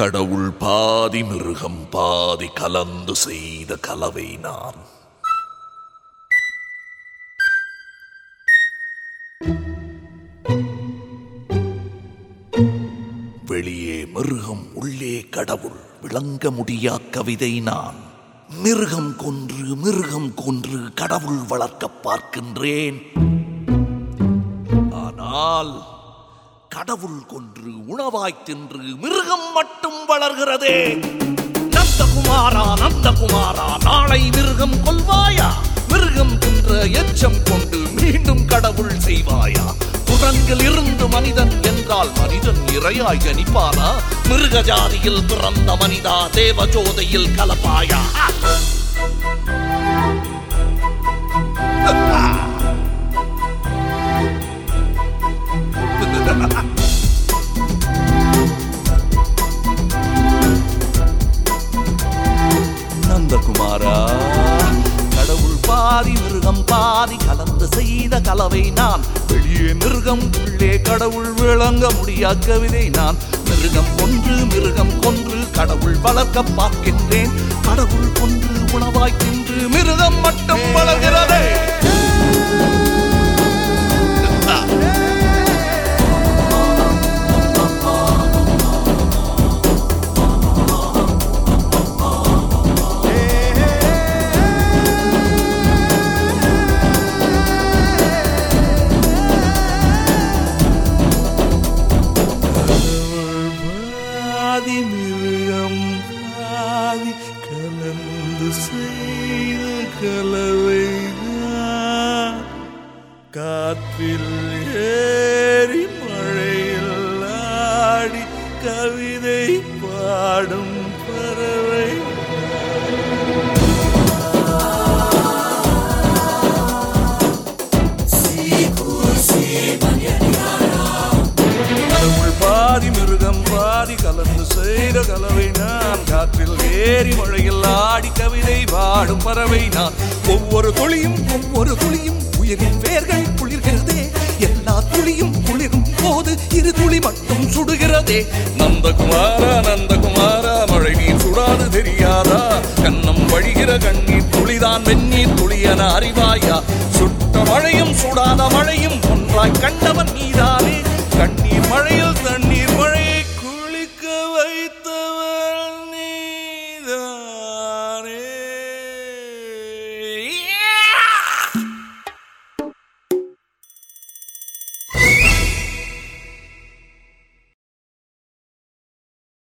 கடவுள் பாதி மிருகம் பாதி கலந்து செய்த கலவை நான் வெளியே மிருகம் உள்ளே கடவுள் விளங்க முடியா கவிதை நான் மிருகம் கொன்று மிருகம் கொன்று கடவுள் வளர்க்க பார்க்கின்றேன் ஆனால் கடவுள் கொன்று உணவாய் தின்று மிருகம் மட்டும் வளர்கிறதே நந்தகுமாரா நந்தகுமாரா நாளை மிருகம் கொல்வாயா மிருகம் தின்ற எச்சம் கொண்டு மீண்டும் கடவுள் செய்வாயா குரங்கில் இருந்து மனிதன் என்றால் மனிதன் இரையாய் கணிப்பானா மிருக ஜாதியில் பிறந்த மனிதா தேவஜோதையில் கலப்பாயா நந்தகுமாரா கடவுள் பாதி மிருகம் பாதி கலந்து செய்த கலவை நான் வெளியே மிருகம் உள்ளே கடவுள் விளங்க முடியா கவிதை நான் மிருகம் கொன்று மிருகம் கொன்று கடவுள் வளர்க்க பார்க்கின்றேன் கடவுள் கொன்று உணவாய் தின்று மிருகம் மட்டும் வளர்கிறதே பாதி மிருகம் பாதி கலந்து செய்த கலவை நான். காற்றில் ஏறி மழையில் ஆடி கவிதை பாடும் பறவை கடவுள் பாதி மிருகம் பாதி கலந்து செய்த கலவை நான் காற்றில் ஏறி மழையில் ஆடி கவிதை பாடும் பறவை நான் ஒவ்வொரு துளியும் ஒவ்வொரு துளியும் உயிரின் வேர்கள் குளிர்கிறதே எல்லா துளியும் குளிரும் போது இரு துளி மட்டும் சுடுகிறதே நந்தகுமாரா நந்தகுமாரா மழை நீர் சுடாது தெரியாதா கண்ணம் வழிகிற கண்ணீர் துளிதான் வெந்நீர் துளியன அறிவாயா சுட்ட மழையும் சுடாத மழையும் ஒன்றாய் கண்ட